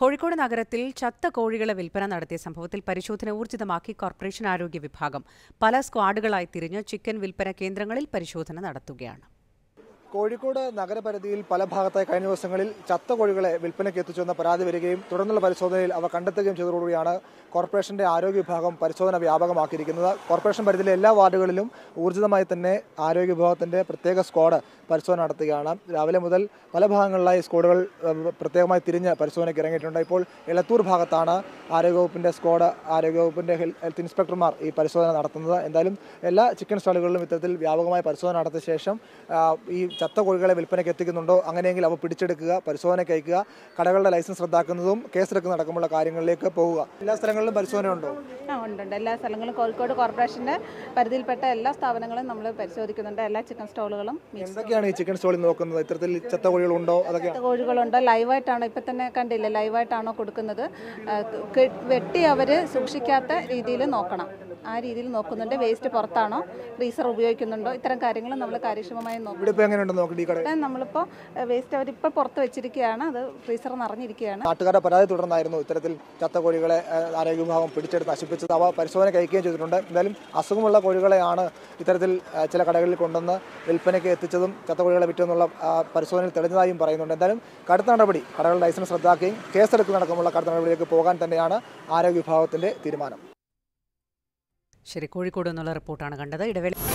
കോഴിക്കോട് നഗരത്തിൽ ചത്ത കോഴികളെ വിൽപ്പന നടത്തിയ സംഭവത്തിൽ പരിശോധന ഊർജിതമാക്കി കോർപ്പറേഷൻ ആരോഗ്യ വിഭാഗം പല സ്ക്വാഡുകളായി തിരിഞ്ഞ് ചിക്കൻ വിൽപ്പന കേന്ദ്രങ്ങളിൽ പരിശോധന നടത്തുകയാണ് കോഴിക്കോട് നഗരപരിധിയിൽ പല ഭാഗത്തായി കഴിഞ്ഞ ദിവസങ്ങളിൽ ചത്ത കോഴികളെ വിൽപ്പനയ്ക്ക് എത്തിച്ചുവെന്ന പരാതി വരികയും തുടർന്നുള്ള പരിശോധനയിൽ അവ കണ്ടെത്തുകയും ചെയ്തതോടുകൂടിയാണ് കോർപ്പറേഷന്റെ ആരോഗ്യ വിഭാഗം പരിശോധന വ്യാപകമാക്കിയിരിക്കുന്നത് കോർപ്പറേഷൻ പരിധിയിലെ എല്ലാ വാർഡുകളിലും ഊർജിതമായി തന്നെ ആരോഗ്യ വിഭാഗത്തിന്റെ പ്രത്യേക സ്ക്വാഡ് പരിശോധന നടത്തുകയാണ് രാവിലെ മുതൽ പല ഭാഗങ്ങളിലായി സ്ക്വാഡുകൾ ഏഹ്, പ്രത്യേകമായി തിരിഞ്ഞ് പരിശോധനയ്ക്ക് ഇറങ്ങിയിട്ടുണ്ട് ഇപ്പോൾ എളത്തൂർ ഭാഗത്താണ് ആരോഗ്യവകുപ്പിന്റെ സ്ക്വാഡ് ആരോഗ്യവകുപ്പിന്റെ ഹെൽ- ഹെൽത്ത് ഇൻസ്പെക്ടർമാർ ഈ പരിശോധന നടത്തുന്നത് എന്തായാലും എല്ലാ ചിക്കൻ സ്റ്റാളുകളിലും ഇത്തരത്തിൽ വ്യാപകമായ പരിശോധന നടത്തിയ ശേഷം ആ, ഈ ചത്ത കോഴികളെ വിൽപ്പനയ്ക്ക് എത്തിക്കുന്നുണ്ടോ അങ്ങനെയെങ്കിൽ അവ പിടിച്ചെടുക്കുക പരിശോധനയ്ക്ക് അയക്കുക കടകളുടെ ലൈസൻസ് റദ്ദാക്കുന്നതും കേസെടുക്കുന്ന അടക്കമുള്ള കാര്യങ്ങളിലേക്ക് പോവുക എല്ലാ സ്ഥലങ്ങളിലും പരിശോധന ഉണ്ടോ ആ ഉണ്ട് ഉണ്ട് എല്ലാ സ്ഥലങ്ങളും കോഴിക്കോട് കോർപ്പറേഷൻ്റെ പരിധിയിൽപ്പെട്ട എല്ലാ സ്ഥാപനങ്ങളും നമ്മൾ പരിശോധിക്കുന്നുണ്ട് എല്ലാ ചിക്കൻ സ്റ്റോളുകളും മീറ്റ് എന്തൊക്കെയാണ് ഈ ചിക്കൻ സ്റ്റോളിൽ നോക്കുന്നത് ഇത്തരത്തിൽ ചത്ത കോഴികളുണ്ടോ അതൊക്കെയാണ് കോഴികളുണ്ട് ലൈവായിട്ടാണോ ഇപ്പം തന്നെ കണ്ടില്ലേ ലൈവായിട്ടാണോ കൊടുക്കുന്നത് ആ, കെ- വെട്ടി അവർ സൂക്ഷിക്കാത്ത രീതിയിൽ നോക്കണം ആ രീതിയിൽ നോക്കുന്നുണ്ട് വേസ്റ്റ് പുറത്താണോ ഫ്രീസർ ഉപയോഗിക്കുന്നുണ്ടോ ഇത്തരം കാര്യങ്ങൾ നമ്മൾ കാര്യക്ഷമമായി നോക്കും ഇവിടെ ഇപ്പോൾ എങ്ങനെയുണ്ടെന്ന് നോക്കട്ടെ ഈ കട ഇവിടെ നമ്മളിപ്പോൾ വേസ്റ്റ് അവരിപ്പോൾ പുറത്ത് വെച്ചിരിക്കുകയാണ് അത് ഫ്രീസർ നിറഞ്ഞിരിക്കുകയാണ് നാട്ടുകാരുടെ പരാതി തുടർന്നായിരുന്നു ഇത്തരത്തിൽ ചത്ത കോഴികളെ ഏഹ്, ആരോഗ്യ വിഭാഗം പിടിച്ചെടുത്ത് നശിപ്പിച്ചത് അവ പരിശോധനയ്ക്ക് അയക്കുകയും ചെയ്തിട്ടുണ്ട് എന്തായാലും അസുഖമുള്ള കോഴികളെയാണ് ഇത്തരത്തിൽ ഏഹ്, ചില കടകളിൽ കൊണ്ടുവന്ന് വിൽപ്പനയ്ക്ക് എത്തിച്ചതും ചത്ത കോഴികളെ വിറ്റെന്നുള്ള ആ, പരിശോധനയിൽ തെളിഞ്ഞതായും പറയുന്നുണ്ട് എന്തായാലും കടുത്ത നടപടി കടകളുടെ ലൈസൻസ് റദ്ദാക്കുകയും കേസെടുക്കുന്നതടക്കമുള്ള കടുത്ത നടപടിയിലേക്ക് പോകാൻ തന്നെയാണ് ആരോഗ്യ വിഭാഗത്തിന്റെ തീരുമാനം ശരി കോഴിക്കോട് എന്നുള്ള റിപ്പോർട്ടാണ് കണ്ടത് ഇടവേള